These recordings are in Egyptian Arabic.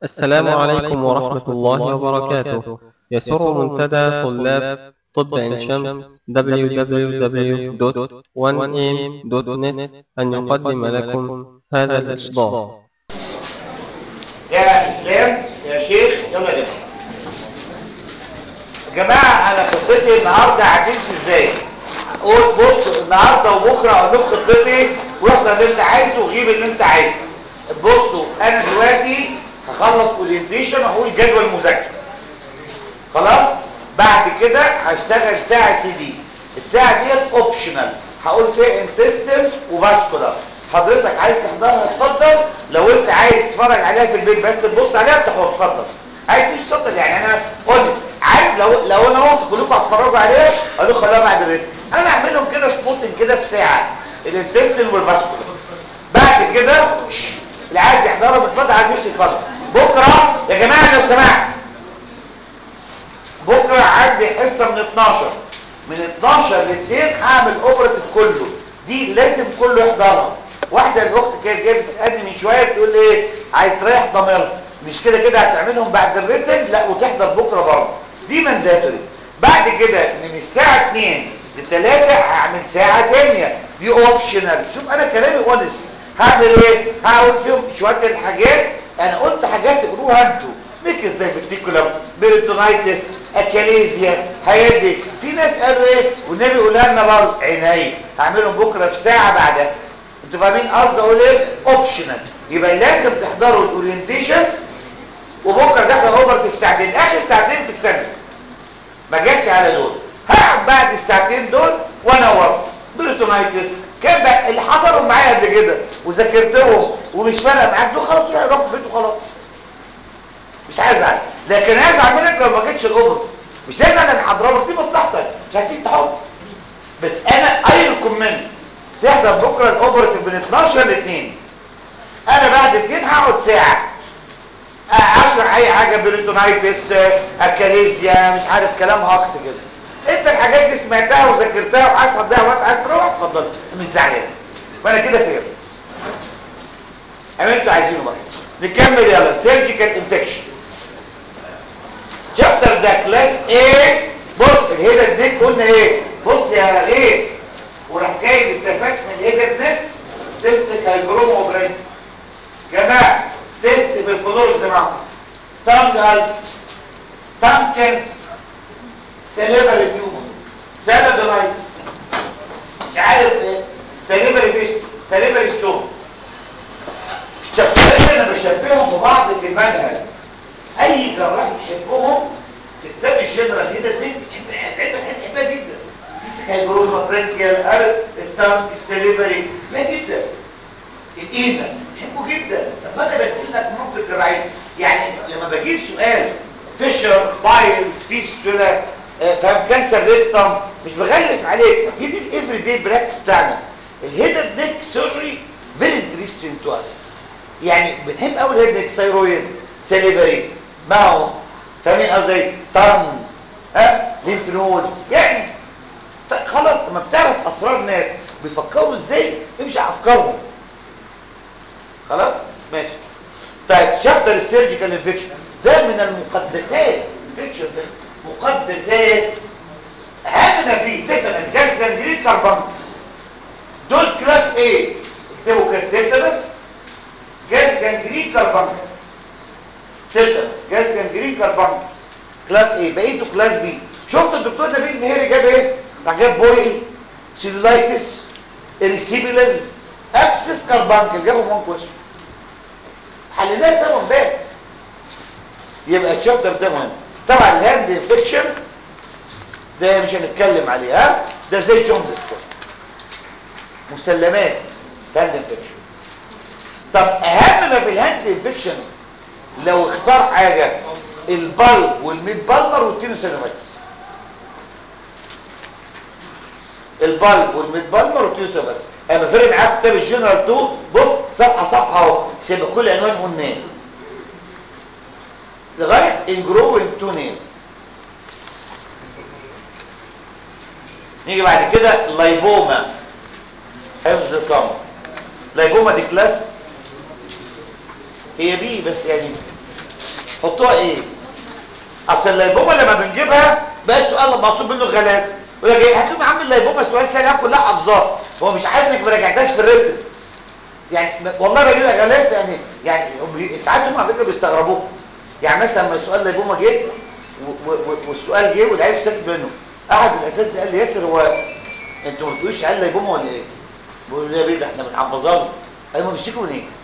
السلام عليكم ورحمة الله وبركاته يسر منتدى طلاب طب عين شمس www.1am.net أن يقدم لكم هذا الإصدار يا اسلام يا شيخ يلا يا جماعه يا جماعه انا خطتي النهارده هتمشي ازاي قول بص النهارده وبكره اقول لكم خطتي واحضر اللي انت عايزه وغيب اللي انت عايزه بصوا انا دلوقتي هخلص اورينتيشن وهقول جدول مذاكره خلاص بعد كده هشتغل ساعه سي دي الساعه ديت اوبشنال هقول فيها انتستين وفاسكولار حضرتك عايز تحضرها اتفضل لو انت عايز تتفرج عليها في البيت بس تبص عليها بتحضر اتفضل عايز تمشي اتفضل يعني انا قلت عارف لو لو انا واثق كلكم هتتفرجوا عليها اقول لكم خلوها بعد الريتم انا اعملهم كده سبوتنج كده في ساعه الانتستين والفاسكولار بعد كده شش، اللي عايز يحضرها اتفضل عايز يمشي اتفضل بكره يا جماعه لو سمحت بكره عندي حصه من 12 من 12 ل 2 هعمل اوبراتيف كله دي لازم كله يحضرها واحده الاخت كانت جايه بتسالني من شويه بتقول لي ايه عايز تريح ضميرها مش كده كده هتعملهم بعد الريتن لا وتحضر بكره برضه دي مانداتوري بعد كده من الساعه 2 ل 3 هعمل ساعه ثانيه دي اوبشنال شوف انا كلامي اونست هعمل ايه هقول فيهم شويه الحاجات انا قلت حاجات تقولوها انتوا ميكس دايبتيكولم بيريتونايتس اكاليزيا هيدك في ناس قالوا ايه والنبي يقولها لنا برضه عيني هعملهم بكره في ساعه بعدها انتوا فاهمين قصدي اقول ايه اوبشنال يبقى لازم تحضروا الاورينتيشن وبكره تحضر اوفر في ساعتين اخر ساعتين في السنه ما جاتش على دول هقعد بعد الساعتين دول وانور بريتونايتس كان بقى اللي حضروا معايا قبل كده وذاكرتهم ومش فارقه معاك دول خلاص روح يروحوا في بيته خلاص مش هزعل لكن هزعل منك لو ما جيتش الاوفر مش هزعل ان حضرتك دي مصلحتك مش هسيب تحط بس انا اي ريكومند تحضر بكره الاوبرتيف من 12 ل 2 انا بعد 2 هقعد ساعه اشرح اي حاجه بريتونايتس اكاليزيا مش عارف كلام هاكس كده انت الحاجات دي سمعتها وذاكرتها وعايز تضيع وقت عايز تروح اتفضل مش زعلان وانا كده فاهم اما انتوا عايزينه بقى نكمل يلا سيرجيكال انفكشن شابتر ده كلاس ايه بص الهيدر نيك قلنا ايه بص يا غيث وراح جاي باستفاد من الهيدر نيك سيستيك هايجروما اوبرين جماعه سيست في الفلور زي ما تانج الف تانج كانسر سيليفري تيومر سيلادونايتس مش عارف ايه سيليفري فيش سيليفري ستون شفتين انا بشبههم ببعض في المنهج اي جراح يحبهم في كتاب الجنرال هيدا دي بحبها جدا سيستيك هايبروزا برينكيال ارت التانك السليفري بحبها جدا الاينا بحبه جدا طب انا بنقل لك منطق الجراحين يعني لما بجيب سؤال فيشر بايلز فيستولا فاهم كانسر ريكتم مش بغلس عليك هي دي الافري داي براكتس بتاعنا الهيد نيك سيرجري فيري انتريستنج تو اس يعني بنحب قوي الهيد نيك ثايرويد سليفري ماوث فاهمين قصدي تن ها ليمف نودز يعني خلاص لما بتعرف اسرار ناس بيفكروا ازاي امشي على افكارهم خلاص ماشي طيب شابتر السيرجيكال انفكشن ده من المقدسات الانفكشن ده مقدسات اهم ما فيه تيتانس جاز جانجرين كربون دول كلاس ايه اكتبوا كده تيتانس جاز جانجرين كربون تيتانس جاز جانجرين كربون كلاس ايه بقيته كلاس بي شفت الدكتور نبيل مهيري جاب ايه راح جاب بويل سيلولايتس اريسيبيلز ابسس كربانكل جابهم وان كويشن حليناها سوا امبارح يبقى الشابتر ده مهم طبعا الهاند انفكشن ده مش هنتكلم عليه ها ده زي جوندس كده مسلمات هاند انفكشن طب اهم ما في الهاند انفكشن لو اختار حاجه البلب والميد بالمر والتينوسينوفايتس البلب والميد بالمر والتينوسينوفايتس انا فارق معاك كتاب الجنرال 2 بص صفحه صفحه اهو سيبك كل عنوان قلناه لغايه انجروين تو نيل نيجي بعد كده لايبوما حفظ صم لايبوما دي كلاس هي بي بس يعني حطوها ايه اصل الليبومه لما بنجيبها بقى السؤال مقصود منه غلاس يقول لك ايه هات له يا عم الليبومه سؤال سهل كلها حافظاه هو مش عارف انك ما راجعتهاش في الريتم يعني والله بجيبها غلاسه يعني يعني هم- ساعات هم على فكره بيستغربوك يعني مثلا لما السؤال الليبومه جه و- و- و- والسؤال جه والعيال اشتكت منه احد الاساتذه قال لي ياسر هو انتوا ما بتقولوش عيال ليبومه ولا ايه؟ بقول له يا بيه ده احنا بنحفظها له ايوه ما بيشتكوا من ايه؟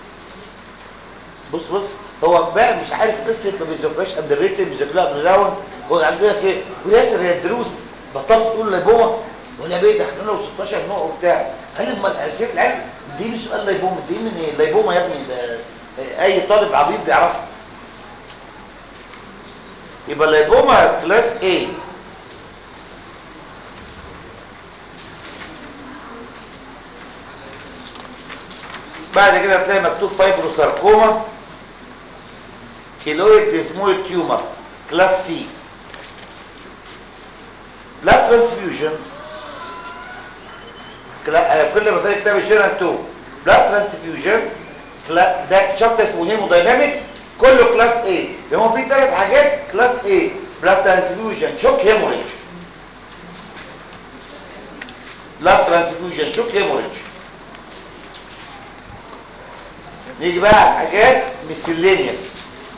بص بص هو بقى مش عارف قصه ما بيذاكرهاش قبل الريتم بيذاكرها قبل الراوند هو عارف يقول لك ايه وياسر هي الدروس بطلت تقول ليبومه ولا بيه ده احنا لو 16 نوع وبتاع قال لي امال السيف العلم دي مش سؤال ليبومه دي من ايه الليبومه يا ابني ده اي طالب عبيط بيعرفها يبقى الليبومه كلاس A بعد كده هتلاقي مكتوب فايبروساركوما كيلويد ديسمويد تيومر كلاس سي لا ترانسفيوجن كلا- كل ما فات كتاب الجنرال 2 بلاد ترانسفيوجن كلا- ده شابتر اسمه هيموداينامكس كله كلاس A اللي هو فيه ثلاث حاجات كلاس A بلاد ترانسفيوجن شوك هيموريج بلاد ترانسفيوجن شوك هيموريج نيجي بقى على حاجات ميسيلينيوس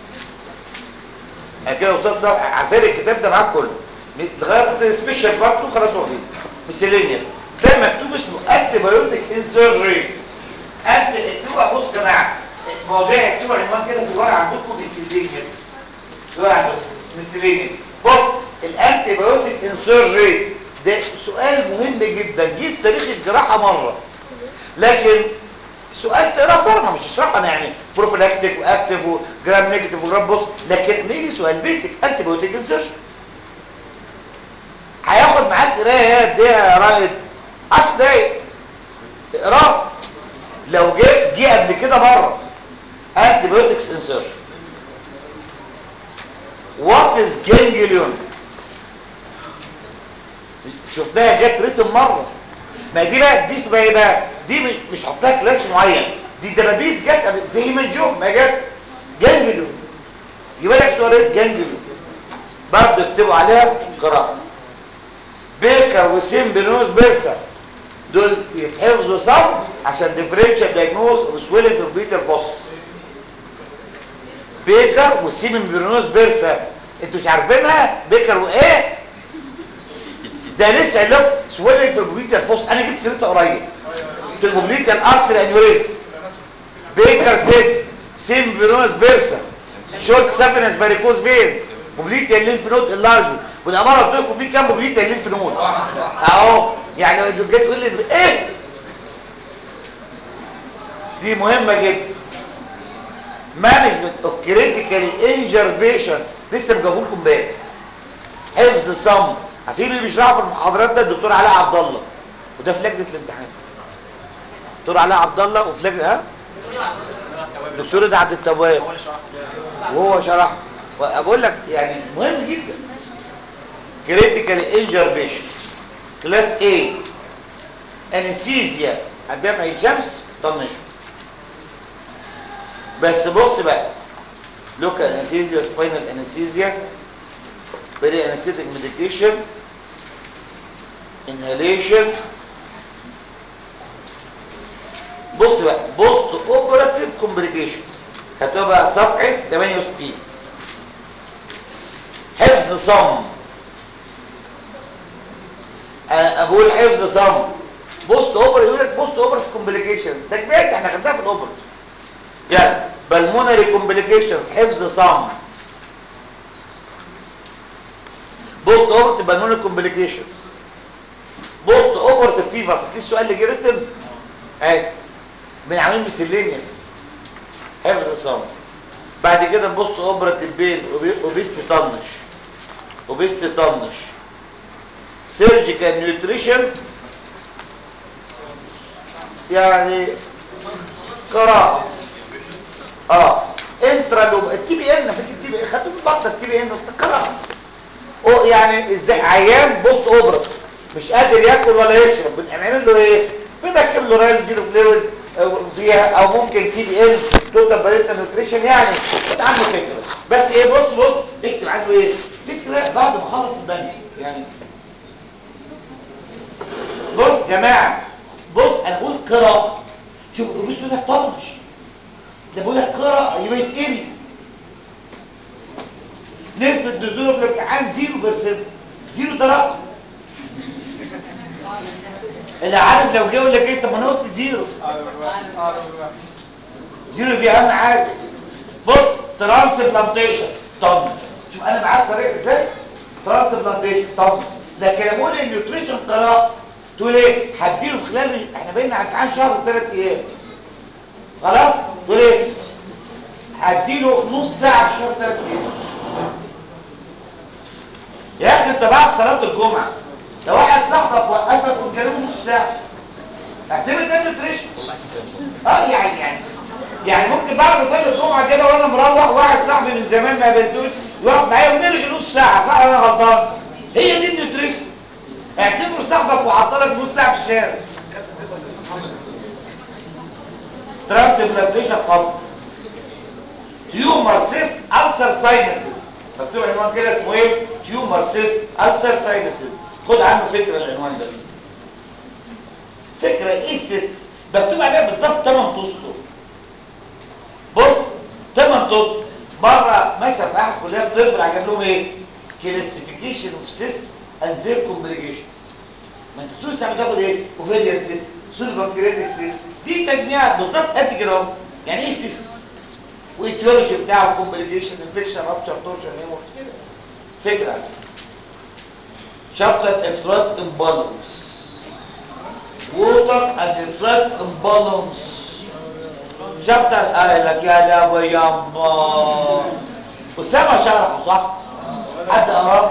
انا كده وصلت صفحه عارفين الكتاب ده معاك كله لغايه سبيشال برضه خلاص واخدين ميسيلينيوس ده مكتوب اسمه انتي بايوتيك ان سيرجري انت اكتبوا بص يا جماعه مواضيع اكتبوا عنوان كده في الورقه عندكم ميسيلينيوس الورقه عندكم ميسيلينيوس بص الانتي بايوتيك ان سيرجري ده سؤال مهم جدا جه في تاريخ الجراحه مره لكن سؤال تقرا فورمه مش اشرحها انا يعني بروفيلاكتيك واكتيف وجرام نيجاتيف وجرام بوست لكن لما يجي سؤال بيسك انتي بايوتيك انسرشن هياخد معاك قرايه قد ايه يا رايد 10 دقايق اقراه لو جه جه قبل كده مره انتي بايوتكس انسرشن وات از جانجليون شفناها جت ريتم مره ما دي بقى دي اسمها ايه بقى دي مش مش حطها كلاس معين دي دبابيس جت قبل زي من جوم ما جت جانجلو يبقى لك سؤال جانجلو برضه اكتبوا عليها قراءه بيكر وسيمبينوز بيرسا دول يتحفظوا صم عشان ديفرنشال دايجنوز وسويلنج في البيتر فوس بيكر وسيمبينوز بيرسا انتوا مش عارفينها بيكر وايه ده لسه قال لهم سويلنج في البوبليتال فوس انا جبت سيرتها قريب في البوبليتال ارتري انيوريزم بيكر سيست سيمبينوز بيرسا شورت سابينس فاريكوز فينز بوبليتال ليمف نود اللارجمنت والاماره قلت لكم في كام بوبليتال ليمف نود اهو يعني لو جيت تقول لي ايه دي مهمه جدا مانجمنت اوف كريتيكالي انجر بيشنت لسه مجاوب لكم امبارح حفظ صم عارفين اللي بيشرحوا في المحاضرات ده الدكتور علاء عبد الله وده في لجنه الامتحان دكتور علاء عبد الله وفي لجنه ها دكتور ده عبد التواب وهو شرح بقول لك يعني مهم جدا كريتيكال انجر بيشنت كلاس A انستيزيا قدام عين شمس طنشه بس بص بقى لوكال انستيزيا سباينال انستيزيا بري انستيتيك ميديكيشن انهاليشن بص بقى بوست اوبراتيف كومبليكيشنز هتبقى صفحه 68 حفظ صم انا بقول حفظ صم بوست اوبر يقول لك بوست اوبراتيف كومبليكيشنز ده كبيرت احنا خدناها في الاوبرا يعني بالمونري كومبليكيشنز حفظ صم بوست اوبرت بالمونري كومبليكيشن بوست اوبرت فيفر فاكرين السؤال اللي جه ريتم اهي من عاملين ميسيلينيوس حفظ صم بعد كده بوست اوبرت بين اوبيستي طنش اوبيستي طنش سيرجيكال نيوتريشن يعني قراءه اه انترا لوب التي بي ان فاكر التي بي ان خدته في البطن التي بي ان قراءه او يعني ازاي عيان بوست اوبرا مش قادر ياكل ولا يشرب بنعمل له ايه بنركب له رايل جيرو فلويد فيها او ممكن تي بي ال توتال بارنتال نيوتريشن يعني خد عنه فكره بس ايه بص بص اكتب عنه ايه فكره بعد ما اخلص البنك يعني بص جماعه بص انا بقول قراءه شوف مش بيقول لك طنش ده بقول لك قراءه يبقى يتقري نسبه نزوله في الامتحان 0% زيرو ده رقم اللي عارف لو جه يقول لك ايه طب ما انا قلت زيرو زيرو دي اهم حاجه بص ترانسبلانتيشن طب شوف انا معاك صريح ازاي ترانسبلانتيشن طب لكن اقول النيوتريشن قراءه تقول ايه هديله في خلال احنا بقينا على امتحان شهر وثلاث ايام خلاص تقول ايه هديله نص ساعه في شهر ثلاث ايام يا اخي انت بعد صلاه الجمعه لو واحد صاحبك وقفك وتكلمه نص ساعه اعتمد ده نيوتريشن اه يعني يعني يعني ممكن بعد ما اصلي الجمعه كده وانا مروح واحد صاحبي من زمان ما قابلتوش يقف معايا ونلغي نص ساعه صح انا غلطان هي دي النيوتريشن اعتبره صاحبك وعطلك نص ساعه في الشارع ترانسبلانتيشن قبل تيومر سيست ألسر ساينسز مكتوب عنوان كده اسمه ايه تيومر سيست ألسر ساينسز خد عنه فكره العنوان ده فكره ايه السيست مكتوب عليها بالظبط 8 تسطر بص 8 تسطر بره مثلا في احد كليات طب عجب لهم ايه كلاسيفيكيشن اوف سيست اند زير كومبليكيشن ما انت طول ساعه بتاخد ايه اوفيريان سيست سول بانكرياتيك سيست دي تجميع بالظبط قد كده اهو يعني ايه سيست وايتيولوجي بتاعه كومبليكيشن انفكشن رابشر تورشن هيمورت كده فكره شابتر افراد امبالانس ووتر اند افراد امبالانس شابتر قال لك يا لابا ياما اسامه شرحه صح حد قراه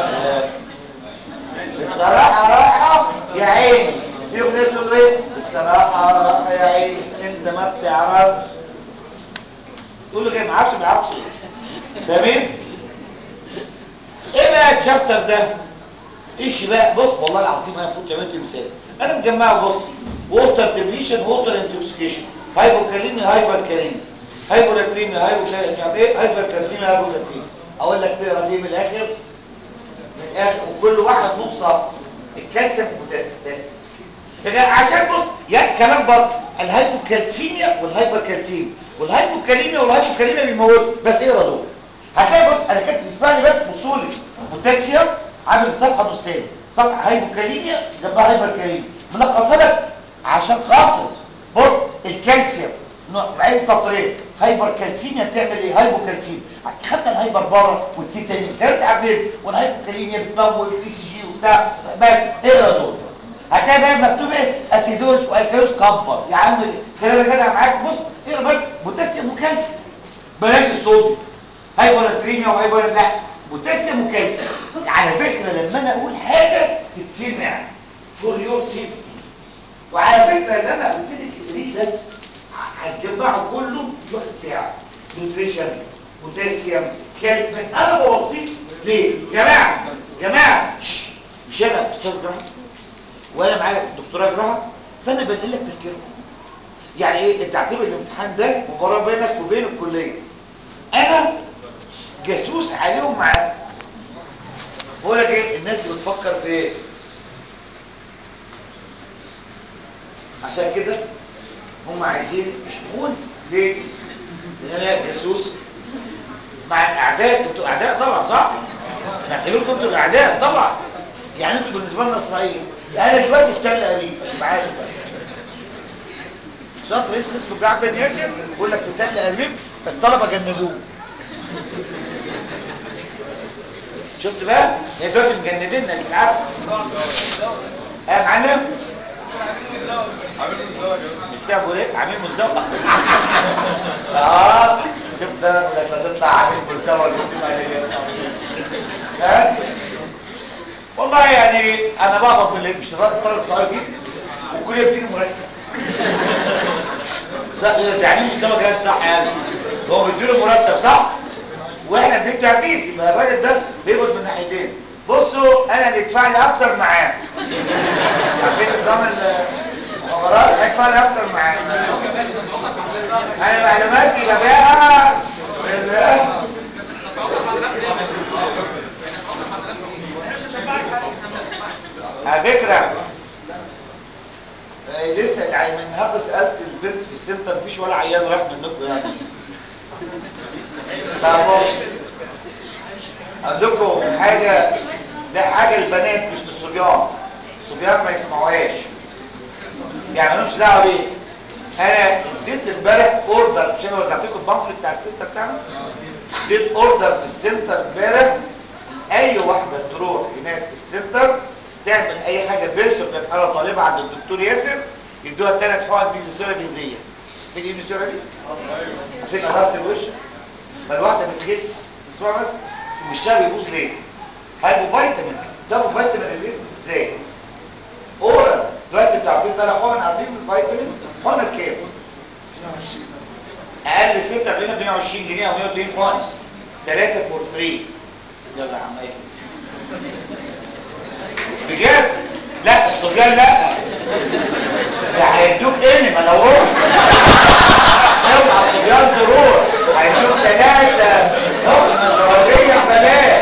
الصراحه راحه يا عيني في اغنيه تقول ايه الصراحه راحه يا عيني انت ما بتعرفش تقول له جاي ما عارفش ما يعرفش فاهمين ايه بقى الشابتر ده ايش بقى بص والله العظيم انا فوت كلمات مثال انا مجمعه بص ووتر ديبليشن ووتر انتوكسيكيشن هايبوكاليميا هايبر كاليميا هايبولاكريميا هايبوكاليميا يعني ايه هايبر كالسيميا هايبوكالسيميا اقول لك تقرا فيه من الاخر من الاخر وكل واحد نص صفحه الكالسيوم والبوتاسيوم بس عشان بص يا كلام برضه الهايبوكالسيميا والهايبر كالسيميا والهايبوكاليميا والهايبوكاليميا بيموت بس اقرا دول هتلاقي بص انا كاتب اسمعني بس بصوا لي بوتاسيوم عامل الصفحه نصين صفحه هايبوكاليميا جنبها هايبركاليميا ملخصها لك عشان خاطر بص الكالسيوم بعين سطرين هايبر كالسيميا بتعمل ايه هايبوكالسيميا خدنا الهايبر بارا والتيتانين كانت عاملين والهايبوكاليميا بتموت اي سي جي وبتاع بس اقرا دول هتلاقي بقى مكتوب ايه اسيدوس والكالوس كبر يا عم كده انا جدع معاك بص اقرا بس بوتاسيوم وكالسيوم بلاش الصوديوم هايبراتريميا وهايبر لا بوتاسيوم وكالسيوم على فكره لما انا اقول حاجه تتسمع فور يور سيفتي وعلى فكره اللي انا قلت لك اقريه ده هتجمعه كله مش واخد ساعه نوتريشن بوتاسيوم كال بس انا بوصيك ليه جماعه جماعه شش. مش انا استاذ جراحه وانا معايا دكتوراه جراحه فانا بنقل لك تفكيرهم يعني ايه انت اعتبر الامتحان ده مباراه بينك وبين الكليه انا جاسوس عليهم معاك بقول لك ايه الناس دي بتفكر في ايه عشان كده هم عايزين يشتموني ليه لان انا جاسوس مع الاعداء انتوا اعداء طبعا صح نعتبركم انتوا الاعداء طبعا يعني انتوا بالنسبه لنا اسرائيل انا دلوقتي في تل ابيب تبقى عارف شاط رئيس قسم الجراحه بن ياسر بيقول لك في تل ابيب الطلبه جندوه شفت بقى هي دلوقتي مجنديننا مش عارف اه يا معلم بيستعبوا ايه عامل مزدوج اه شفت ده لك هتطلع عامل مزدوج ها والله يعني انا بقبض من مش طالب طالب فيزي والكليه بتديني مرتب صح تعليم مستوى جهاز صح يعني هو بيديله مرتب صح واحنا بندفع فيزي ما الراجل ده بيقبض من ناحيتين بصوا انا اللي يدفع لي اكتر معاه عارفين نظام مخابرات هيكفى اكتر معايا انا معلوماتي ببيعها لله على فكره آه، لسه يعني من النهارده سالت البنت في السنتر مفيش ولا عيان راح منكم يعني فبص اقول لكم حاجه ده حاجه البنات مش للصبيان الصبيان ما يسمعوهاش يعني مالهمش دعوه بيه انا اديت امبارح اوردر عشان أنا وزعت لكم البامفلت بتاع السنتر بتاعنا اديت اوردر في السنتر امبارح اي واحده تروح هناك في السنتر تعمل اي حاجه بيرسون انا طالبه عند الدكتور ياسر يدوها ثلاث حقن ميزوثيرابي هديه فين ايه ميزوثيرابي؟ فين قربت الوش ما الواحده بتخس اسمع بس وشها بيبوظ ليه؟ هيبقوا فيتامينز ده فيتامين الاسم ازاي؟ اورال دلوقتي انتوا عارفين ثلاث حقن عارفين الفيتامينز حقنه بكام؟ اقل ستة بقينا ب 120 جنيه او 130 حقن ثلاثه فور فري يلا يا عم ايفن بجد لا الصبيان لا ده هيدوك انما لو رحت اوعى الصبيان تروح هيدوك ثلاثه حقن شرابيه ببلاش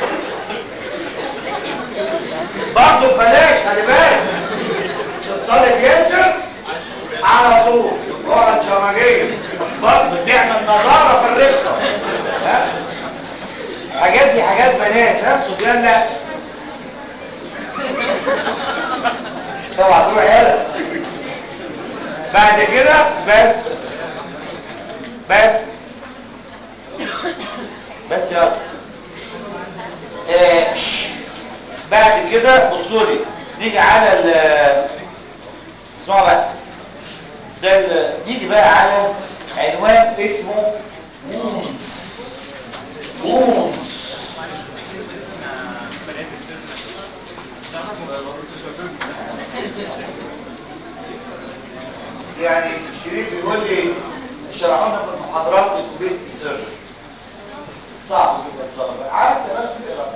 برضه ببلاش خلي بالك الطالب ينزل على طول حقن شرابيه برضه بتعمل نضاره في الرقه ها الحاجات دي حاجات بنات ها الصبيان لا اوعى تروح يالا بعد كده بس بس بس يلا آه شش. بعد كده بصوا لي نيجي على ال اسمعوا بقى ده ال- نيجي بقى على عنوان اسمه وونز وونز يعني شريف بيقول لي شرحوا لنا في المحاضرات الاوبيستي سيرجري صعب جدا الطلبه عارف تمام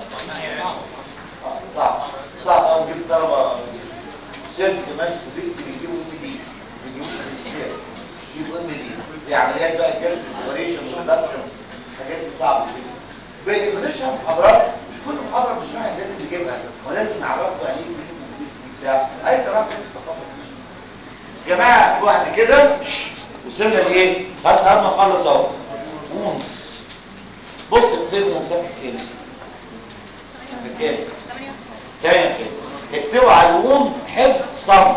آه، صعب صعب قوي نجيب طلبه سيرجري كمان في اوبيستي بيجيبوا ام دي ما بيجيبوش ماجستير بيجيبوا ام دي في عمليات بقى جلد اوبريشن سودكشن الحاجات دي صعبه جدا بقى بنشرح محاضرات مش كل محاضره بنشرحها لازم نجيبها ولازم نعرفها يعني ايه اوبيستي بتاع عايز اعرف الثقافه جماعة بعد كده شش، وصلنا لايه خلاص قبل ما اخلص اهو وونز بص فين وونز صفحه كام بكام تاني كام اكتبوا على الوند حفظ صم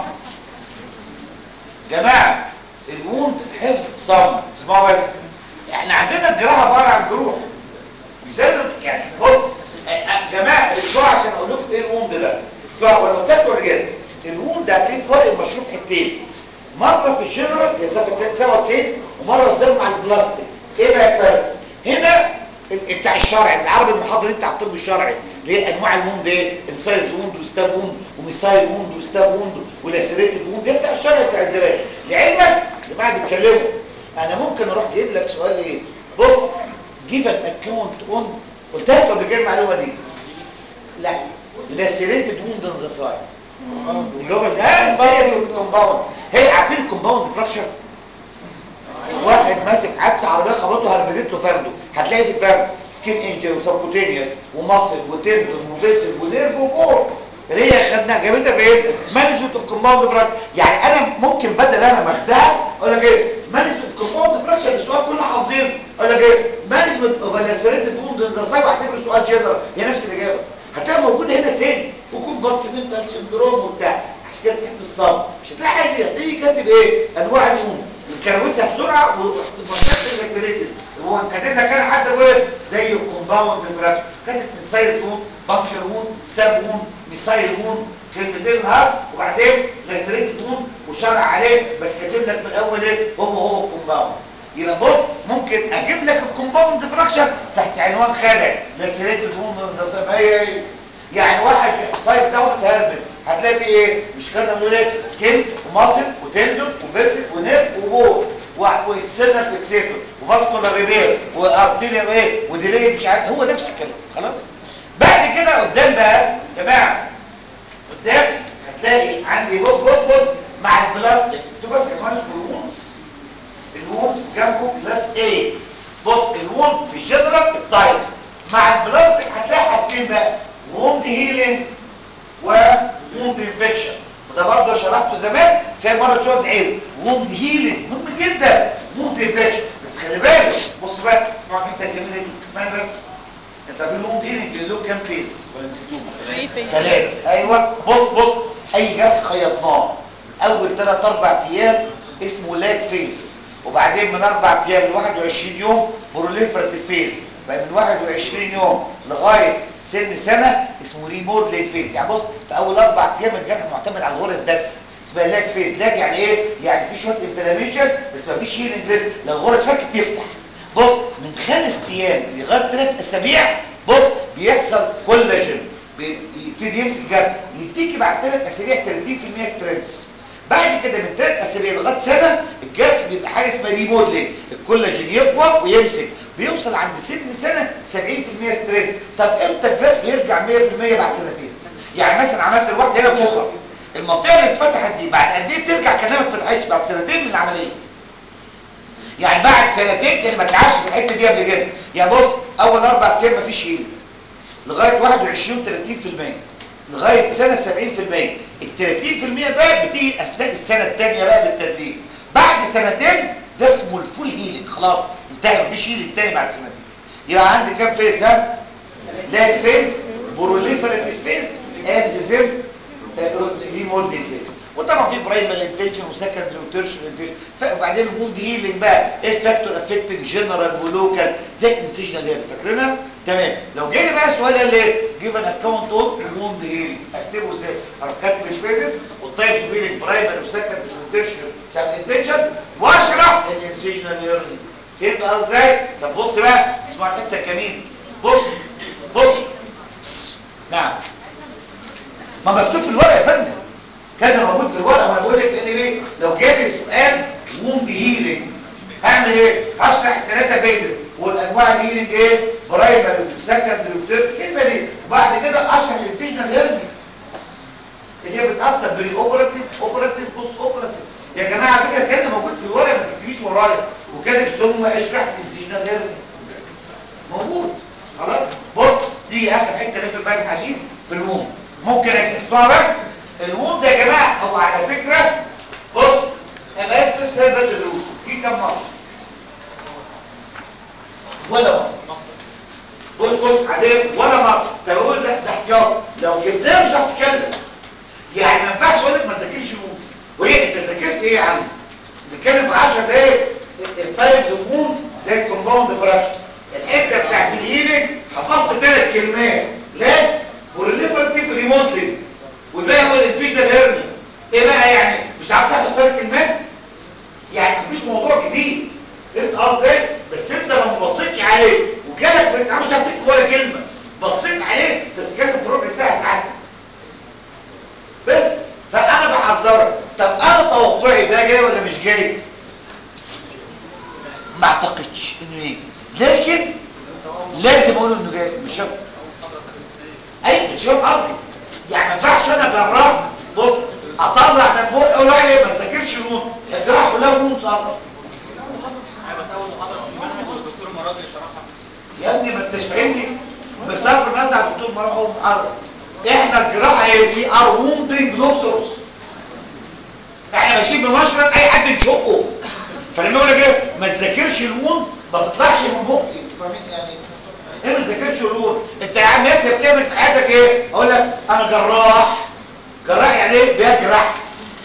جماعة الوند حفظ صم اسمعوا بس احنا عندنا الجراحة عبارة عن جروح مثال يعني بص اه، اه، جماعة الاسبوع عشان اقول لكم ايه الوند ده اسبوع ولا قلت لكم رجال الوند ده هتلاقيه فرق مشروف حتتين مرة في الجنرال يا صفحة 97 ومرة قدام مع البلاستيك ايه بقى الفرق هنا ال- بتاع الشرعي بالعربي المحاضر انت على الطب الشرعي اللي هي انواع الوند ايه انسايز ووند وستاب ووند وميسايل ووند وستاب ووند ولاسريتد ووند ده بتاع الشرعي بتاع الزمان لعلمك اللي بعد بيتكلموا انا ممكن اروح جايب لك سؤال ايه بص جيف ان اكونت اون قلت لك قبل كده المعلومه دي لا لاسريتد ووند ان ذا سايد الإجابة اه ازاي دي الكومباوند هي عارفين الكومباوند فراكشر واحد ماسك عكس عربيه خبطه هربدت له فرده هتلاقي في الفرد سكين انجل وسبكوتينيوس ومصل وتندون وفيسل ونيرف وبور اللي هي خدناها جابتها فين مانجمنت اوف كومباوند فراكشر يعني انا ممكن بدل انا مخدعها اقول لك ايه مانجمنت اوف كومباوند فراكشر السؤال كله حافظينه اقول لك ايه مانجمنت اوف انسريتد ووند ان ذا سايد واعتبره سؤال جنرال هي نفس الاجابه هتلاقيها موجوده هنا تاني وكومبارتمنتال سندروم وبتاع عشان كده تحفظ الصم مش هتلاقي حاجه هتلاقي كاتب ايه انواع الوند وكروتها بسرعه ومرتبط الاسريتد هو كاتب لك انا حتى ايه زي الكومباوند فراكشر كاتب انسايز وون بانكر وون ستاب وون ميسايل وون كلمتين هارد وبعدين لاسريتد وون وشرع عليه بس كاتب لك في الاول ايه هو هو الكومباوند يبقى بص ممكن اجيب لك الكومباوند فراكشر تحت عنوان خالد لاسريتد وون هي هي يعني واحد سايد داون هيربل هتلاقي فيه ايه مش كده بنقول ايه سكين وماسل وتندون وفيسل ونيرف وبول واكسنال فيكسيتور وفاسكولار ريبير وارتيريا ايه وديلي مش عارف هو نفس الكلام خلاص بعد كده قدام بقى يا جماعه قدام هتلاقي عندي بص بص بص مع البلاستيك اكتبوا بس كمان اسمه الوونز الوونز جنبه كلاس A بص الوند في جنرال التايب مع البلاستيك هتلاقي حاجتين بقى ووند هيلينج ووند انفكشن وده برضه شرحته زمان زي مره شويه عيب ووند هيلينج مهم جدا ووند انفكشن بس خلي بالك بص بقى اسمعوا الحته الجميله دي اسمعني بس انت في الووند هيلينج له كام فيز ولا نسيتوه ثلاثه ايوه بص بص اي جرح خيطناه اول ثلاث اربع ايام اسمه لاج فيز وبعدين من اربع ايام ل 21 يوم بروليفراتيف فيز بقى من 21 يوم لغايه سن سنه اسمه ريمودليت فيز يعني بص في اول اربع ايام الجرح معتمد على الغرز بس اسمها لاج فيز لاج يعني ايه يعني في شويه انفلاميشن بس ما فيش هيلينج فيز لو الغرز فكت يفتح بص من خمس ايام لغايه ثلاث اسابيع بص بيحصل كولاجين بيبتدي يمسك جرح يديكي بعد ثلاث اسابيع 30% ستريس بعد كده من ثلاث اسابيع لغايه سنه الجرح بيبقى حاجه اسمها ريمودلينج الكولاجين يكبر ويمسك بيوصل عند سن سنه 70% ستريس طب امتى الجرح يرجع 100% بعد سنتين يعني مثلا عملت الواحده هنا فخر المنطقه اللي اتفتحت دي بعد قد ايه ترجع كانها ما اتفتحتش بعد سنتين من العمليه يعني بعد سنتين كان ما تلعبش في الحته دي قبل كده يعني بص اول اربع ايام مفيش هيل لغايه 21 30% لغايه سنه 70% ال 30% بقى بتيجي اثناء السنه الثانيه بقى بالتدريج بعد سنتين ده اسمه الفول هيلينج خلاص انتهى مفيش هيلينج تاني بعد سنتين يبقى عندي كام فيز ها لاج فيز بروليفراتيف فيز اند زم ريمودلينج فيز وطبعا في برايمري انتنشن وسكندري وتيرشري انتنشن وبعدين الوند هيلينج بقى ايه الفاكتور افكتنج جنرال ولوكال زي الانسيجنال هير فاكرينها تمام لو جالي بقى سؤال قال لي جيف ان اكونت اون ووند هيلينج اكتبه ازاي اروح كاتب الفيزز والتايب اوف هيلينج برايمري وسكندري وتيرشري بتاع الانتنشن واشرح الانسيجنال هير فهمت بقى ازاي طب بص بقى اسمع الحته الجميله بص بص نعم ما مكتوب في الورقه يا فندم كان موجود في الورقه وانا بقول لك ان ليه لو جالي سؤال ووند هيلينج هعمل ايه هشرح ثلاثه فيزز والانواع الهيلينج ايه برايمري وسكندري وتيرد الكلمه دي وبعد كده اشرح الانسيجنال هيرني اللي هي بتاثر بري اوبراتيف اوبراتيف بوست اوبراتيف يا جماعه على فكره الكلام موجود في الورقه ما تكتبيش ورايا وكاتب ثم اشرح الانسيجنال هيرني موجود خلاص بص دي اخر حته اللي في الباب الحديث في الوند ممكن اسمعها بس الوند يا جماعه هو على فكره بص اماستر سيرفر دروس دي كم مره ولا مره بص بص عاديه ولا مره طب اقول ده ده احتياط لو جبتها مش هتعرف تتكلم يعني ما ينفعش اقول لك ما تذاكرش الوند وهي انت ذاكرت ايه يا عم نتكلم في 10 دقايق التايبز اوف ووند زي الكومباوند براكشن الحته بتاعت الهيلينج حفظت ثلاث كلمات لا بروليفرتيف ريموتلي والباقي هو الانسيجنال هيرني ايه بقى يعني مش عارف تحفظ ثلاث كلمات يعني مفيش موضوع جديد فهمت قصدي ازاي بس انت لو ما بصيتش عليه وجالك في الامتحان مش هتكتب ولا كلمه بصيت عليه انت بتتكلم في ربع ساعه ساعات بس فانا بحذرك طب انا توقعي ده جاي ولا مش جاي ما اعتقدش انه يجي لكن لازم اقول انه جاي مش شرط اي مش فاهم قصدي يعني ما ينفعش انا جراح بص اطلع من بوق اقول له ما تذاكرش نون الجراحه كلها نون اصلا بس اول محاضره في المنهج والدكتور مراد اللي شرحها يا ابني ما انتش فاهمني بصرف النظر عن الدكتور مراد اول محاضره احنا الجراحه هي دي ار ووندنج دكتورز احنا ماشيين بمشرط اي حد نشقه فلما اقول لك ايه ما تذاكرش الوند ما تطلعش من بقي انت فاهمين يعني ايه ما تذاكرش الوند انت يا عم ياسر بتعمل في حياتك ايه اقول لك انا جراح جراح يعني ايه بيجرح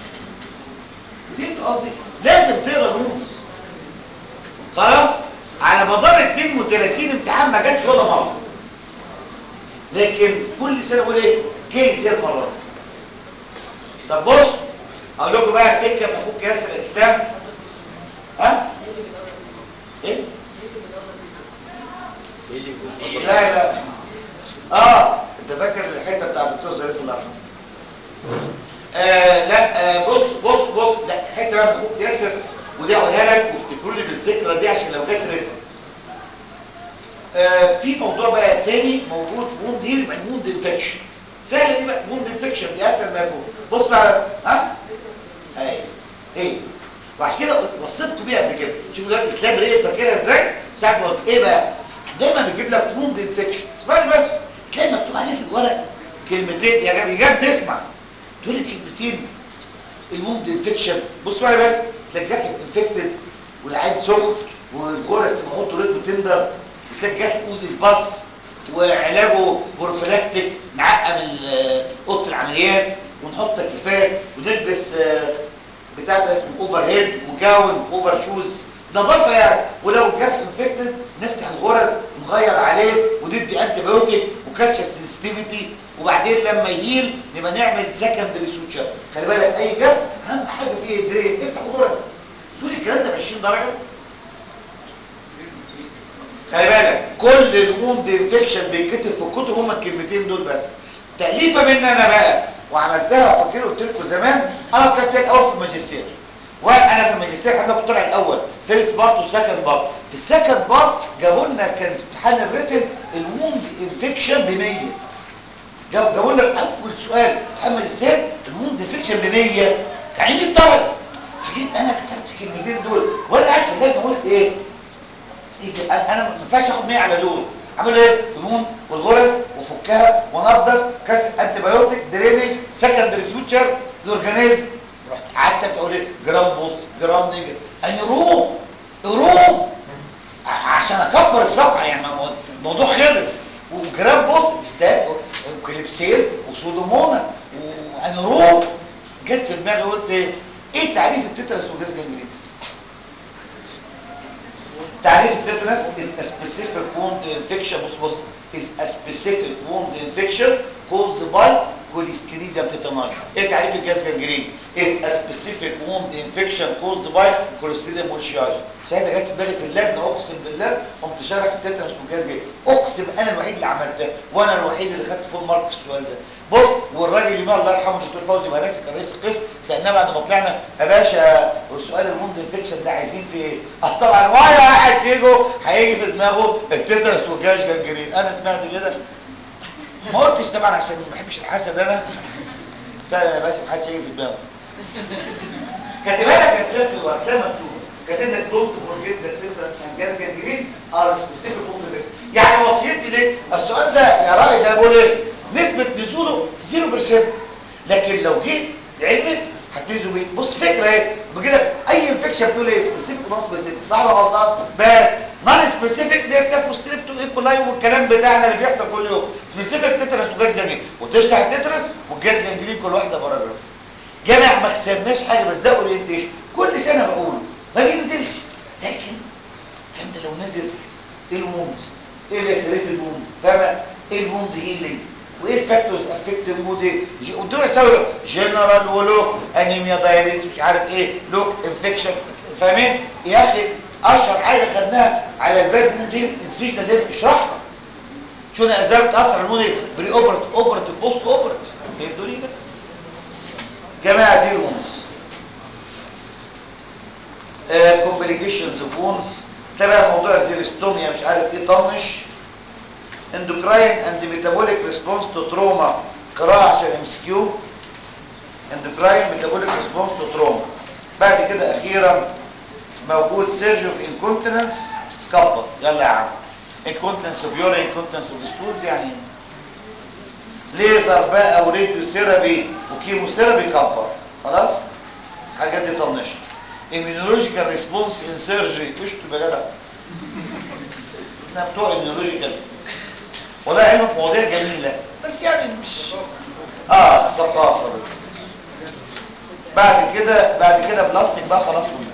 فهمت قصدي لازم تقرا الوندز خلاص على مدار 32 امتحان ما جاتش ولا مره لكن كل سنه اقول ايه جاي يصير مره طب بص اقول لكم بقى التكه اخوك ياسر الاسلام ها ايه لا لا اه انت فاكر الحته بتاع الدكتور ظريف الله يرحمه آه لا آه بص بص بص لا الحته بقى اخوك ياسر ودي اقولها لك وافتكروا لي بالذكرى دي عشان لو جت ريتم آه في موضوع بقى تاني موجود ووند هيل يبقى ووند انفكشن سهله دي بقى ووند انفكشن دي اسهل ما يكون بص بقى بس ها اهي ايه وعشان كده وصيتكم بيها قبل كده شوفوا دلوقتي اسلام ريه فاكرها ازاي ساعه ما قلت ايه بقى دايما بيجيب لك ووند انفكشن اسمعني بس تلاقي مكتوب عليه في الورق كلمتين يا جاب يجاب تسمع تقول لي كلمتين الووند انفكشن بص معايا بس تلاقي الجرح انفكتد والعين سخن والغرز تحط ريتو تندر وتلاقي الجرح اوزي الباص وعلاجه بروفيلاكتيك نعقم ال- اوضه العمليات ونحط تكييفات ونلبس آه، بتاع ده اسمه اوفر هيد وجاون اوفر شوز نظافه يعني ولو الجرح انفكتد نفتح الغرز ونغير عليه وندي انتي بايوتيك وكاتش سنسيتيفيتي وبعدين لما يهيل نبقى نعمل سكندري سوتشر خلي بالك اي جرح اهم حاجه فيه الدرين افتح الغرز تقول الكلام ده ب 20 درجه خلي بالك كل الووند انفكشن بيتكتب في الكتب هما الكلمتين دول بس تأليفة مني انا بقى وعملتها وفاكر قلت لكم زمان انا طلعت فيها الاول في الماجستير وانا في الماجستير حتى كنت طالع الاول فيرست بارت وسكند بارت في السكند بارت جابوا لنا كان في امتحان الريتن الووند انفكشن ب 100 جاب جابوا لنا في اول سؤال امتحان الماجستير الووند انفكشن ب 100 كان 100 درجه فجيت انا كتبت الكلمتين دول وانا قاعد في اللجنه قلت ايه ايه ده؟ انا أنا ما ينفعش اخد 100 على دول عملوا ايه الهون والغرز وفكها ونظف كاس انتي بايوتيك درينج سكندري سوتشر الاورجانيزم رحت قعدت في اقول جرام بوست جرام نيجر اني روم روم ع- عشان اكبر الصفحه يعني ما- الموضوع خلص وجرام بوست استاك وكليبسيل وسودوموناس وانا روم جت في دماغي قلت ايه ايه تعريف التترس وجاز جنجرين تعريف التترس is a specific wound infection بص بص is a specific wound infection caused by Colistridium tetani ايه تعريف الجهاز جنجرين is a specific wound infection caused by Colistridium mollifioli ساعتها جت في بالي في اللجنه اقسم بالله قمت شارح التترس والجهاز جنجرين اقسم انا الوحيد اللي عملتها وانا الوحيد اللي خدت فول مارك في السؤال ده بص والراجل اللي الله يرحمه الدكتور فوزي بهراسي كان رئيس القسم سالناه بعد ما طلعنا يا باشا والسؤال الوند انفكشن ده عايزين في ايه؟ اه طبعا ولا واحد فيكم هيجي في دماغه التترس والجاش جنجرين انا سمعت كده ما قلتش طبعا عشان ما بحبش الحسد انا فعلا يا باشا ما حدش هيجي في دماغه كاتبها لك يا اسلام في الورق ده مكتوب كاتب لك دونت فورجيت ذا تترس اند جاز جنجرين ار سبيسيفيك ووند انفكشن يعني وصيتي ليك السؤال ده يا راجل ده أنا بقول ايه نسبه نزوله 0% لكن لو جيت لعلمك هتنزل بيه بص فكره ايه بكده اي انفكشن بتقول ايه سبيسيفيك ونون سبيسيفيك صح ولا غلطان بس نون سبيسيفيك اللي هي ستاف وستريبتو ايكولاي والكلام بتاعنا اللي بيحصل كل يوم سبيسيفيك تترس وجاز جنجرين وتشرح التترس والجاز جنجرين كل واحده باراجراف جامع ما خسرناش حاجه بس ده اورينتيشن كل سنه بقوله ما بينزلش لكن الكلام ده لو نزل ايه الوند ايه الاسرات الوند فاهمه ايه الوند هيلينج وايه الفاكتورز افكت الوند ايه ودول يساوي جنرال ولوك انيميا دايابيتس مش عارف ايه لوك انفكشن فاهمين يا اخي اشهر حاجه خدناها على الباد ووند دي انسيشن اللي اشرحها شو انا ازاي بتاثر على الوند بري اوبرتيف اوبرتيف بوست اوبرتيف فهمتوا لي بس جماعه دي الوندز كومبليكيشنز اوف وونز تبع موضوع الزيرستوميا مش عارف ايه طنش اندوكراين اند ميتابوليك ريسبونس تو تروما قراءه عشان ام اس كيو اندوكراين ميتابوليك ريسبونس تو تروما بعد كده اخيرا موجود سيرجي اوف انكونتيننس كبر يلا يا عم انكونتيننس اوف يورين انكونتيننس اوف ستولز يعني ليزر بقى وراديو ثيرابي وكيمو ثيرابي كبر خلاص الحاجات دي طنشت immunological response in surgery اشتوا يا جدع احنا بتوع immunological والله علمك مواضيع جميلة بس يعني مش اه ثقافة بس بعد كده بعد كده بلاستيك بقى خلاص ولا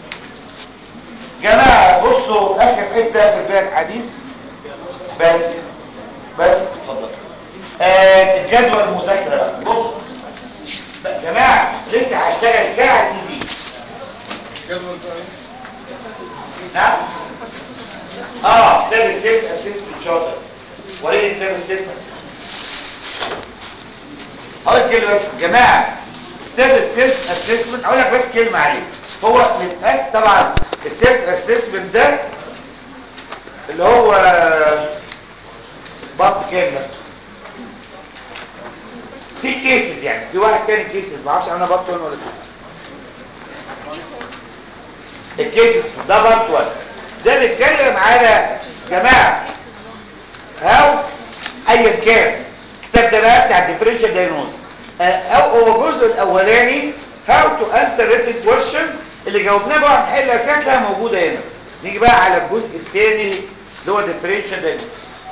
جماعة بصوا اخر حتة في البيع الحديث بس بس اتفضل آه الجدول المذاكرة بقى بص بقى جماعة لسه هشتغل ساعة سي دي نعم اه كتاب السيلف اسسمنت شاطر وريني كتاب السيلف اسسمنت هقول كلمه بس يا جماعه كتاب السيلف اسسمنت اقول لك بس كلمه عليه هو متقاس طبعا السيلف اسسمنت ده اللي هو بط كامل في كيسز يعني في واحد تاني كيسز ما اعرفش انا بط ولا لا الكيسز ده بارت 1 ده بيتكلم على جماعه او ايا كان الكتاب ده بقى بتاع الديفرنشال دايجنوز او هو الجزء الاولاني هاو تو انسر ريتد كويشنز اللي جاوبناه بقى من حل الاسئله تلاقيها موجوده هنا نيجي بقى على الجزء الثاني اللي هو ديفرنشال دايجنوز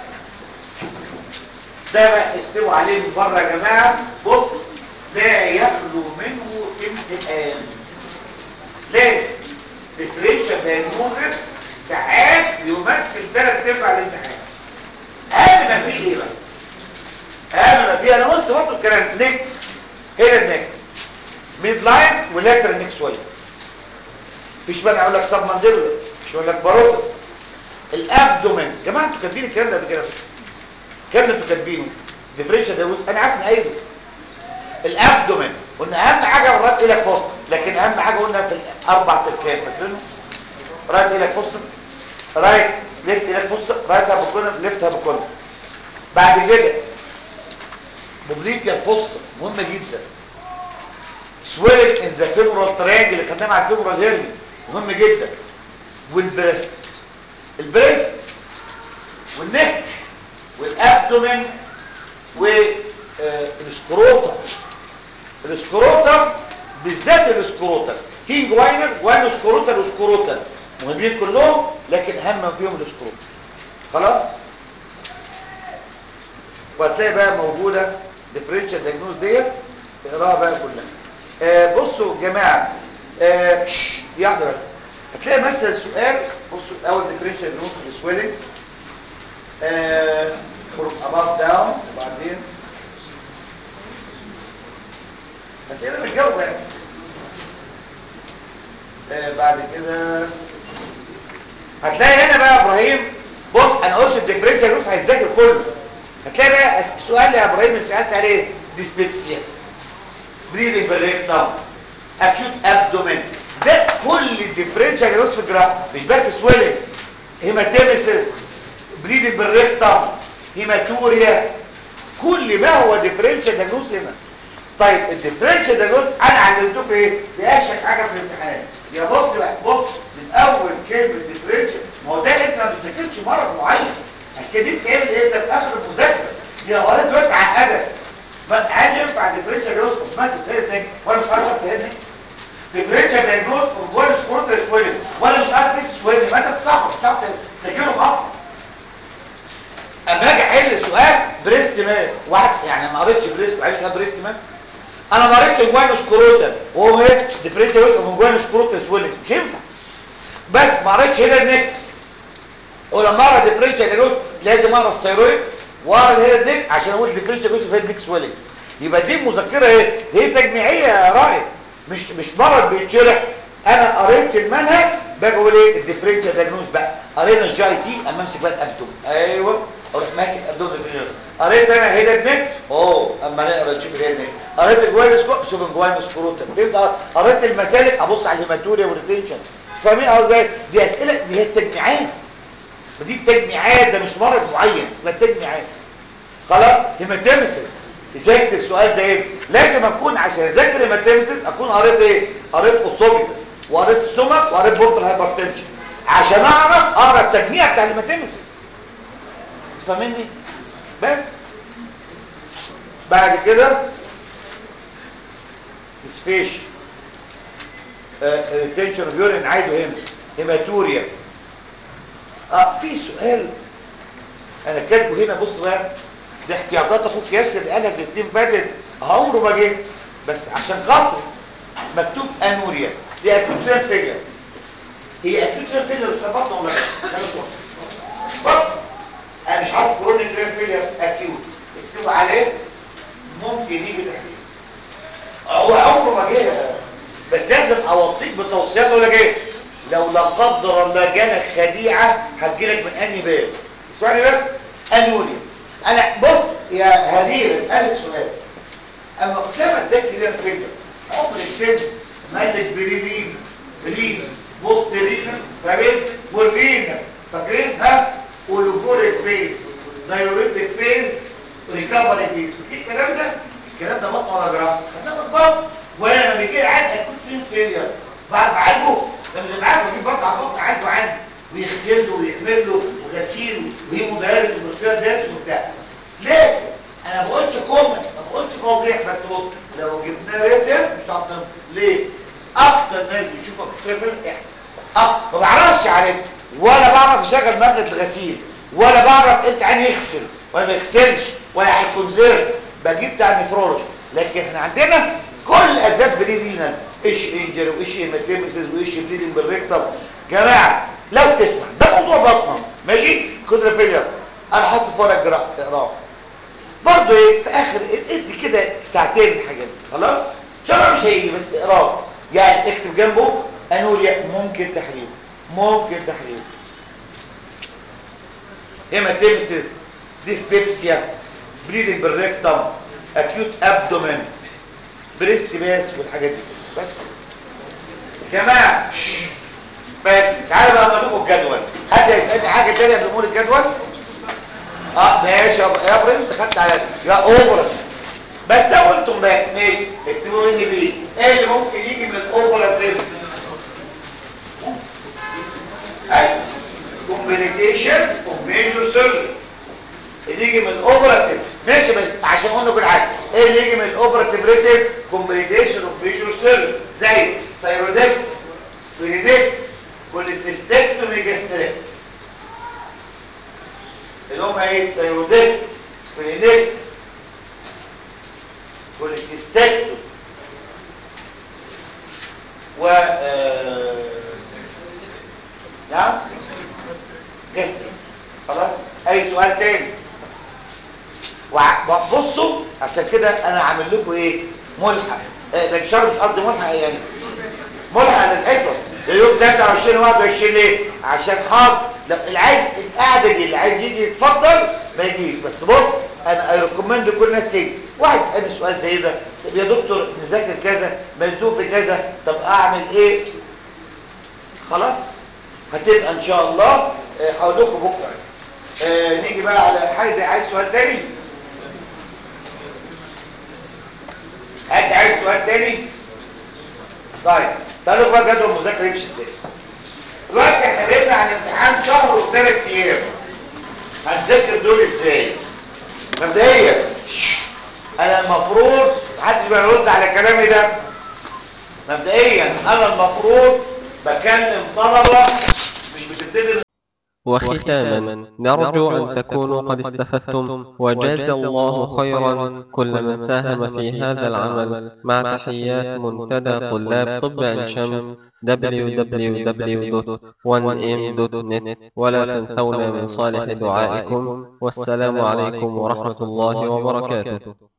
ده بقى اكتبوا عليه من بره يا جماعه بص لا يخلو منه امتحان لازم ديفرنشال دايجنوز ساعات بيمثل ثلاث ارباع الامتحان اهم ما فيه ايه بقى اهم ما فيه انا قلت برضه الكلام نيك هنا النيك ميد لاين ولاترال نيك شويه فيش بقى اقول لك سب مانديبولار مش هقول لك باروتا الابدومين يا جماعه انتوا كاتبين الكلام ده قبل كده كام انتوا كاتبينه ديفرنشال دايجنوز انا عارف ان قايله الابدومين قلنا اهم حاجه الرد الى فصل لكن اهم حاجه قلنا في الاربع تركات فاكرينه رايت الى فصل رايت ليفت الى فصل رايت هابوكونم ليفت هابوكونم بعد كده بوبليكيا الفص مهمه جدا سويلنج ان ذا فيمورال تريانجل اللي خدناه مع الفيمورال هيرني مهم جدا والبريست البريست والنك والابدومين والسكروتم السكروتم بالذات السكروتم في جواينر وان سكروتر وسكروتر مهمين كلهم لكن اهم فيهم السكروتم خلاص وهتلاقي بقى موجوده ديفرنشال دايجنوز ديت اقراها بقى كلها آه بصوا يا جماعه آه شش، دي واحده بس هتلاقي مثلا سؤال بصوا الاول ديفرنشال دايجنوز للسويلنجز آه from above down وبعدين اسئله بتجاوب يعني آه بعد كده هتلاقي هنا بقى يا ابراهيم بص انا قلت الديفرنشال بص هيتذاكر كله هتلاقي بقى أس- سؤال يا ابراهيم اللي سالت عليه ديسبيبسيا بريدنج بالريكتم اكيوت ابدومين ده كل الديفرنشال يوز في الجراح مش بس سويلنجز هيماتيمسيس بريدنج بالريكتم هيماتوريا كل ما هو ديفرنشال دايجنوز هنا طيب الديفرنشال دايجنوز انا علمتكم ايه دي اشهر حاجه في الامتحانات يا بص بقى بص من اول كلمه ديفرنشال ما هو ده انت ما بتذاكرش مرض معين عشان كده دي بتعمل ايه ده في اخر المذاكره دي اوقات دلوقتي عقده ما هل ينفع الديفرنشال دايجنوز مثلا في التاني وانا مش عارف اشرح تاني ديفرنشال دايجنوز وجوه سكورت سويلنج وانا مش عارف تيست سويلنج ما انت بتصعب مش عارف تذاكرهم اصلا اما اجي احل سؤال بريست ماس واحد يعني ما قريتش بريست وعايز كده بريست ماس انا ما قريتش جوان سكروتال وهو ايه ديفرنشال دايجنوز من جوان سكروتال سويلنج مش ينفع بس ما قريتش هنا النك ولما اقرا ديفرنشال دايجنوز لازم اقرا الثيرويد واقرا الهيد نيك عشان اقول ديفرنشال دايجنوز في هيد نيك سويلنج يبقى دي مذكره ايه هي تجميعيه يا رائد مش مش مرض بيتشرح انا قريت المنهج باجي اقول ايه الديفرنشال دايجنوز بقى قرينا الجي اي تي اما امسك بقى الابدوم ايوه اروح ماسك ابدوم قريت انا هيد نيك اوه اما نقرا نشوف الهيد نيك قريت الجوين سكو شوف الجوين سكروتم فهمت قريت المسالك ابص على الهيماتوريا والريتنشن فاهمين قصدي ازاي دي اسئله دي هي التجميعات ودي التجميعات ده مش مرض معين اسمها التجميعات خلاص هيماتيمسيس ازاي اكتب سؤال زي ايه لازم اكون عشان اذاكر هيماتيمسيس اكون قريت ايه قريت اسوفيجس وقريت ستومك وقريت بورتال هايبرتنشن عشان اعرف اقرا التجميع بتاع الهيماتيمسيس فاهمني بس بعد كده سفيش ريتنشن اوف يورين عايده هنا هيماتوريا اه في سؤال انا كاتبه هنا بص بقى دي احتياطات اخوك ياسر اللي قالها في سنين فاتت عمره ما جه بس عشان خاطري مكتوب انوريا دي اكيوت فيلر هي اكيوت فيلر مش بطن ولا لا بطن انا مش عارف كورونيك فيلر اكيوت اكتبوا عليه ممكن يجي تحليل هو عمره ما جه بس لازم اوصيك بتوصيات ولا جاي لو لا قدر الله جالك خديعه هتجيلك من انهي باب اسمعني بس انوريا انا بص يا هدير اسالك سؤال اما اسامه اداك ليه فيلم عمر الكنز مالك بريلين برين بوسترينا فاهمين والرينا فاكرين ها اولوجوريك فيز دايوريتك فيز ريكفري فيز ايه الكلام ده الكلام ده بطن ولا جراح خدناه في البطن وانا لما بيجي لي عاد اكوت فين فيلير بعرف اعالجه لما اللي معاك يجيب بطن على بطن عنده عندي ويغسل له ويعمل له وغسيل وهيمو دايرس وبرفيا دايرس وبتاع ليه؟ انا ما بقولش كومن ما بقولش فظيع بس بص لو جبنا ريتم مش هتعرف تنام ليه؟ اكتر ناس بيشوفك بترفل احنا أه ما بعرفش عليك ولا بعرف اشغل مادة الغسيل ولا بعرف امتى عين يغسل ولا ما يغسلش ولا هيكون زر بجيب بتاع نفرولوجي لكن احنا عندنا كل الاسباب بري رينال ايش انجر وايش هيماتيمسيس وايش بليدنج بالريكتم جماعه لو تسمع ده موضوع بطنه ماشي كودرا فيلير انا احط في ورق جرا- اقراه برضه ايه في اخر ادي كده ساعتين الحاجات دي خلاص ان شاء الله مش هيجي بس اقراه يعني اكتب جنبه انوليا ممكن تحريم ممكن تحريم هيماتيمسيس ديسبيبسيا بليدنج بالريكتم اكيوت ابدومين بريست باس والحاجات دي بس يا جماعه شش. بس تعالوا بقى اقول لكم الجدول حد هيسالني حاجه تانية قبل ما اقول الجدول اه ماشي يا ب- يا برنس خدت على يا اوبرا بس ده قلتم بقى ماشي اكتبوا مني بيه ايه اللي ممكن يجي من الاوبرا دي ايوه كومبليكيشن اوف ميجور سيرجري اللي يجي من الاوبراتيف ماشي بس عشان قلنا كل حاجه ايه اللي يجي من الاوبراتيف ريتيف كومبليكيشن اوف ميجور سيرجري زي سيروديك سبيرينيك كوليسيستكتومي جاستريك اللي هم ايه سيروديك سبيرينيك كوليسيستكتومي و آه، نعم جاستريك خلاص اي سؤال تاني وع- بصوا عشان كده انا عامل لكم ايه ملحق آه، ده مش عارف مش قصدي ملحق يعني ملحق للاسف ده يوم 23 و 21 ليه عشان حاضر لو اللي عايز القعده دي اللي عايز يجي يتفضل ما يجيش بس بص انا اي ريكومند كل الناس تيجي واحد يسالني سؤال زي ده طب يا دكتور نذاكر كذا مزنوق في كذا طب اعمل ايه خلاص هتبقى ان شاء الله آه، هقول لكم بكره آه، نيجي بقى على حاجه عايز سؤال تاني حد عايز سؤال تاني طيب تعالوا بقى جدول المذاكره يمشي ازاي دلوقتي احنا بقينا عن امتحان شهر وثلاث ايام هنذاكر دول ازاي مبدئيا انا المفروض محدش بقى يرد على كلامي ده مبدئيا انا المفروض بكلم طلبه مش بتبتدي وختاما نرجو أن تكونوا قد استفدتم وجاز الله خيرا كل من ساهم في هذا العمل مع تحيات منتدى طلاب طب عين شمس www.1m.net ولا تنسونا من صالح دعائكم والسلام عليكم ورحمة الله وبركاته